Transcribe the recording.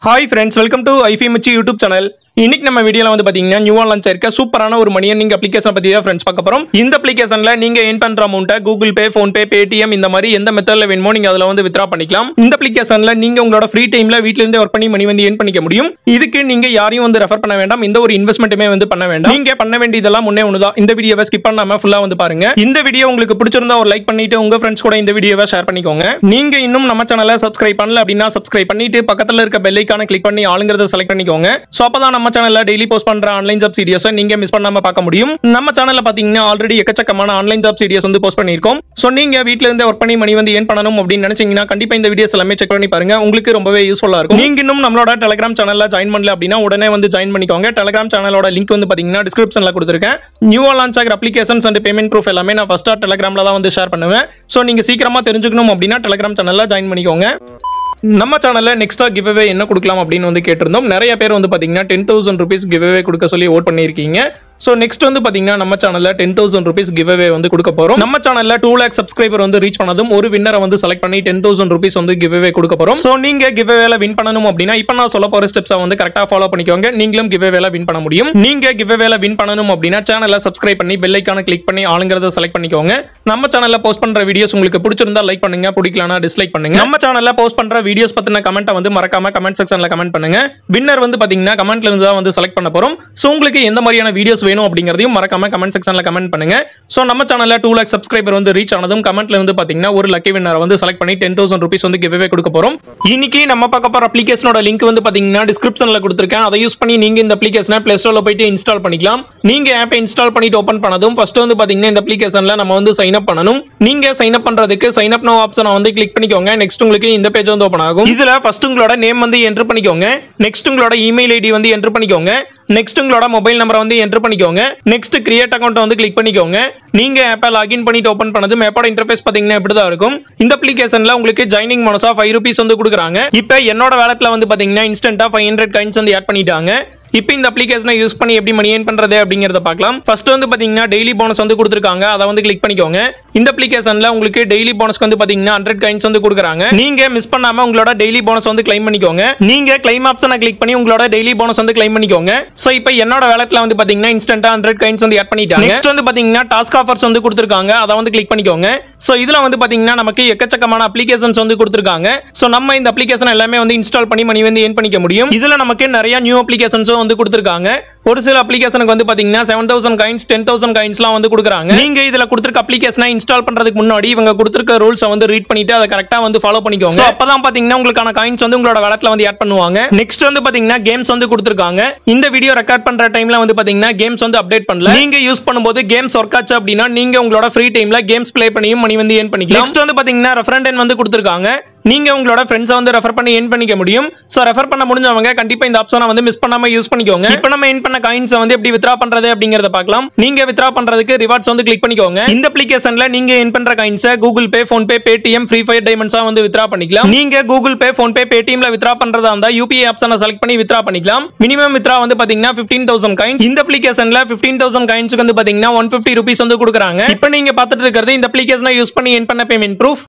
hi friends welcome to ஐஃபி மிச்சி YouTube channel இன்னைக்கு நம்ம வீடியோல வந்து பாத்தீங்கன்னா நியூவா லான்ச் ஆயிருக்க சூப்பரான ஒரு மணி earning அப்ளிகேஷன் பத்தி தான் ஃப்ரெண்ட்ஸ் பார்க்க போறோம் இந்த அப்ளிகேஷன்ல நீங்க ஏன் பண்ற அமௌண்ட்டை Google Pay PhonePe Paytm இந்த மாதிரி எந்த மெத்தட்ல வேணுமோ நீங்க அதுல வந்து வித்ரா பண்ணிக்கலாம் இந்த அப்ளிகேஷன்ல நீங்க உங்களோட ஃப்ரீ டைம்ல வீட்ல இருந்தே ஒர்க் பண்ணி மணி வந்து ஏன் பண்ணிக்க முடியும் இதுக்கு நீங்க யாரையும் வந்து ரெஃபர் பண்ண வேண்டாம் இந்த ஒரு இன்வெஸ்ட்மெண்ட்டுமே வந்து பண்ண வேண்டாம் நீங்க பண்ண வேண்டியதெல்லாம் முன்னே ஒண்ணுதான் இந்த வீடியோவை ஸ்கிப் பண்ணாம ஃபுல்லா வந்து பாருங்க இந்த வீடியோ உங்களுக்கு பிடிச்சிருந்தா ஒரு லைக் பண்ணிட்டு உங்க ஃப்ரெண்ட்ஸ் கூட இந்த வீடியோவை ஷேர் பண்ணிக்கோங்க நீங்க இன்னும் நம்ம சேனலை சப்ஸ்கிரைப் பண்ணல அப்படின்னா சப்ஸ்கிரைப் பண்ணிட்டு பக்கத்துல இருக்க பெல் ஐக்கான கிளிக் பண்ணி ஆளுங்கிறத செலக்ட் பண்ணிக்கோங்க சோ அப்பதான் நம்ம சேனல்ல டெய்லி போஸ்ட் பண்ற ஆன்லைன் ஜாப் சீரியஸை நீங்க மிஸ் பண்ணாம பார்க்க முடியும் நம்ம சேனல்ல பாத்தீங்கன்னா ஆல்ரெடி எக்கச்சக்கமான ஆன்லைன் ஜாப் சீரியஸ் வந்து போஸ்ட் பண்ணிருக்கோம் சோ நீங்க வீட்ல இருந்தே ஒர்க் பண்ணி மணி வந்து ஏன் பண்ணணும் அப்படின்னு நினைச்சீங்கன்னா கண்டிப்பா இந்த வீடியோஸ் எல்லாமே செக் பண்ணி பாருங்க உங்களுக்கு ரொம்பவே யூஸ்ஃபுல்லா இருக்கும் நீங்க இன்னும் நம்மளோட டெலிகிராம் சேனல்ல ஜாயின் பண்ணல அப்படின்னா உடனே வந்து ஜாயின் பண்ணிக்கோங்க டெலிகிராம் சேனலோட லிங்க் வந்து பாத்தீங்கன்னா டிஸ்கிரிப்ஷன்ல கொடுத்துருக்கேன் நியூவா லான்ச் ஆகிற அப்ளிகேஷன்ஸ் அண்ட் பேமெண்ட் ப்ரூஃப் எல்லாமே நான் ஃபர்ஸ்டா டெலிகிராம்ல தான் வந்து ஷேர் பண்ணுவேன் சோ நீங்க சீக்கிரமா தெரிஞ்சுக்கணும் அப்படின்னா டெலிகிராம் சேனல்ல ஜாயின் பண்ணிக்கோங்க நம்ம சேனல்ல நெக்ஸ்டா கிவ்அவே என்ன கொடுக்கலாம் அப்படின்னு வந்து கேட்டிருந்தோம் நிறைய பேர் வந்து பாத்தீங்கன்னா டென் தௌசண்ட் ருபீஸ் கிவ்அவே கொடுக்க சொல்லி ஓட் பண்ணியிருக்கீங்க ஸோ நெக்ஸ்ட் வந்து பாத்தீங்கன்னா நம்ம சேனல்ல டென் தௌசண்ட் ருபீஸ் கிவ்அவே வந்து கொடுக்க போறோம் நம்ம சேனல்ல டூ லேக் சப்ஸ்கிரைபர் வந்து ரீச் பண்ணதும் ஒரு வின்னரை வந்து செலக்ட் பண்ணி டென் தௌசண்ட் ருபீஸ் வந்து கிவ்அவே கொடுக்க போறோம் ஸோ நீங்க கிவ்அவேல வின் பண்ணணும் அப்படின்னா இப்போ நான் சொல்ல போற ஸ்டெப்ஸை வந்து கரெக்டா ஃபாலோ பண்ணிக்கோங்க நீங்களும் கிவ்அவேல வின் பண்ண முடியும் நீங்க கிவ்அவேல வின் பண்ணணும் அப்படின்னா சேனலை சப்ஸ்கிரைப் பண்ணி பெல் ஐக்கான கிளிக் பண்ணி ஆளுங்கிறத செலக்ட் பண்ணிக்கோங்க நம்ம சேனல்ல போஸ்ட் பண்ற வீடியோஸ் உங்களுக்கு பிடிச்சிருந்தா லைக் பண்ணுங்க பிடிக்கலனா டிஸ்லைக் பண்ணுங்க நம்ம சேனல்ல போஸ்ட் பண்ற வீடியோஸ் பத்தின கமெண்ட்டை வந்து மறக்காம கமெண்ட் செக்ஷன்ல கமெண்ட் பண்ணுங்க வின்னர் வந்து பாத்தீங்கன்னா கமெண்ட்ல இருந்து தான் வந்து செலக்ட் பண்ண போறோம் சோ உங்களுக்கு எந்த மாதிரியான வீடியோஸ் வேணும் அப்படிங்கறதையும் மறக்காம கமெண்ட் செக்ஷன்ல கமெண்ட் பண்ணுங்க சோ நம்ம சேனல்ல டூ லேக் சப்ஸ்கிரைபர் வந்து ரீச் ஆனதும் கமெண்ட்ல இருந்து பாத்தீங்கன்னா ஒரு லக்கி வின்னர் வந்து செலக்ட் பண்ணி டென் தௌசண்ட் ருபீஸ் வந்து கிவ்வே கொடுக்க போறோம் இன்னைக்கு நம்ம பார்க்க போற அப்ளிகேஷனோட லிங்க் வந்து பாத்தீங்கன்னா டிஸ்கிரிப்ஷன்ல கொடுத்துருக்கேன் அதை யூஸ் பண்ணி நீங்க இந்த அப்ளிகேஷனை பிளே ஸ்டோர்ல போயிட்டு இன்ஸ்டால் பண்ணிக்கலாம் நீங்க ஆப்பை இன்ஸ்டால் பண்ணிட்டு ஓபன் பண்ணதும் ஃபர்ஸ்ட் வந்து பாத்தீங்கன்னா இந்த அப்ளிகேஷன்ல நம்ம வந்து சைன் அப் பண்ணணும் நீங்க சைன் அப் பண்றதுக்கு சைன் அப் நோ ஆப்ஷனை வந்து கிளிக் பண்ணிக்கோங்க நெக்ஸ்ட் உங்களுக்கு இந்த பேஜ் வந்து ஓபன் ஆகும் இதுல ஃபர்ஸ்ட் உங்களோட நேம் வந்து என்டர் பண்ணிக்கோங்க நெக்ஸ்ட் உங்களோட இமெயில் ஐடி வந்து என்டர் பண்ணிக்கோங்க நெக்ஸ்ட் உங்களோட மொபைல் நம்பரை வந்து என்டர் பண்ணிக்கோங்க நெக்ஸ்ட் கிரியேட் அக்கௌண்ட் வந்து கிளிக் பண்ணிக்கோங்க நீங்க ஆப்பை லாகின் பண்ணிட்டு ஓபன் பண்ணது மேப்போட இன்டர்ஃபேஸ் பாத்தீங்கன்னா இப்படி தான் இருக்கும் இந்த அப்ளிகேஷன்ல உங்களுக்கு ஜாயினிங் மோனஸா ஃபைவ் ருபீஸ் வந்து கொடுக்குறாங்க இப்போ என்னோட வேலட்ல வந்து பாத்தீங்கன்னா இன்ஸ்டன்டா ஃபைவ் ஹண்ட்ரட் கைன்ஸ் வந்து ஆட் பண்ணிட்டாங்க இப்போ இந்த அப்ளிகேஷனை யூஸ் பண்ணி எப்படி மணி ஏன் பண்றது அப்படிங்கறத பார்க்கலாம் ஃபர்ஸ்ட் வந்து பாத்தீங்கன்னா டெய்லி போனஸ் வந்து கொடுத்துருக்காங்க அதை வந்து கிளிக் பண்ணிக்கோங்க இந்த அப்ளிகேஷன்ல உங்களுக்கு டெய்லி போனஸ்க்கு வந்து பாத்தீங்கன்னா ஹண்ட்ரட் கைன்ஸ் வந்து கொடுக்குறாங்க நீங்க மிஸ் பண்ணாம உங்களோட டெய்லி போனஸ் வந்து கிளைம் பண்ணிக்கோங்க நீங்க கிளைம் ஆப்ஷனை கிளிக் பண்ணி உங்களோட டெய்லி போனஸ் வந்து கிளைம் பண்ணிக்கோங்க சோ இப்போ என்னோட வேலட்ல வந்து பாத்தீங்கன்னா இன்ஸ்டன்டா ஹண்ட்ரட் கைன்ஸ் வந்து ஆட் பண்ணிட்டாங்க நெக்ஸ்ட் வந்து பாத்தீங்கன்னா டாஸ்க் ஆஃபர்ஸ் வந்து கொடுத்துருக்காங்க அதை வந்து கிளிக் பண்ணிக்கோங்க சோ இதுல வந்து பாத்தீங்கன்னா நமக்கு எக்கச்சக்கமான அப்ளிகேஷன்ஸ் வந்து கொடுத்துருக்காங்க சோ நம்ம இந்த அப்ளிகேஷன் எல்லாமே வந்து இன்ஸ்டால் பண்ணி மணி வந்து ஏன் பண்ணிக்க முடியும் இதுல நமக்கு நிறைய நியூ அப்ளிகேஷன்ஸும் வந்து கொடுத்துருக்காங்க ஒரு சில அப்ளிகேஷனுக்கு வந்து பாத்தீங்கன்னா seven thousand coins ten thousand கைன்ஸ்லாம் வந்து கொடுக்குறாங்க நீங்க இதுல கொடுத்துருக்க அப்ளிகேஷனை இன்ஸ்டால் பண்றதுக்கு முன்னாடி இவங்க கொடுத்துருக்க ரூல்ஸை வந்து ரீட் பண்ணிட்டு அதை கரெக்டா வந்து ஃபாலோ பண்ணிக்கோங்க So, அப்பதான் பாத்தீங்கன்னா உங்களுக்கான காயின்ஸ் வந்து உங்களோட வளத்துல வந்து ஆட் பண்ணுவாங்க நெக்ஸ்ட் வந்து பாத்தீங்கன்னா கேம்ஸ் வந்து கொடுத்துருக்காங்க இந்த வீடியோ ரெக்கார்ட் பண்ற டைம்ல வந்து பாத்தீங்கன்னா கேம்ஸ் வந்து அப்டேட் பண்ணல நீங்க யூஸ் பண்ணும்போது கேம்ஸ் ஒர்க் ஆச்சு அப்படின்னா நீங்க உங்களோட ஃப்ரீ டைம்ல கேம்ஸ் ப்ளே பண்ணியும் மணி வந்து ஏன் பண்ணிக்கலாம் நெக்ஸ்ட் வந்து பாத்தீங்கன்னா ரெஃபரண்ட் வந்து கொடுத்துருக்காங்க நீங்க உங்களோட ஃப்ரெண்ட்ஸை வந்து ரெஃபர் பண்ணி ஏன் பண்ணிக்க முடியும் சோ ரெஃபர் பண்ண முடிஞ்சவங்க கண்டிப்பா இந்த ஆப்ஷனை வந்து மிஸ் பண்ணாம யூஸ் பண்ணிக்கோங்க இப்போ நம்ம ஏன் பண்ண காயின்ஸை வந்து எப்படி வித்ரா பண்றது அப்படிங்கறத பார்க்கலாம் நீங்க வித்ரா பண்றதுக்கு ரிவார்ட்ஸ் வந்து கிளிக் பண்ணிக்கோங்க இந்த அப்ளிகேஷன்ல நீங்க ஏன் பண்ற காயின்ஸை Google Pay PhonePe Paytm Free Fire டைமண்ட்ஸா வந்து வித்ரா பண்ணிக்கலாம் நீங்க கூகுள் பே ஃபோன் பே பேடிஎம்ல வித்ரா பண்றதா இருந்தா யூபிஐ ஆப்ஷனை செலக்ட் பண்ணி வித்ரா பண்ணிக்கலாம் மினிமம் வித்ரா வந்து பாத்தீங்கன்னா பிப்டீன் தௌசண்ட் காயின்ஸ் இந்த அப்ளிகேஷன்ல பிப்டீன் தௌசண்ட் காயின்ஸ்க்கு வந்து பாத்தீங்கன்னா ஒன் பிப்டி ருபீஸ் வந்து கொடுக்குறாங்க இப்போ நீங்க பார்த்துட்டு இருக்கிறது இந்த அப்ளிகேஷனை யூஸ் பண்ணி ஏன் பண்ண பேமெண்ட் ப்ரூஃப்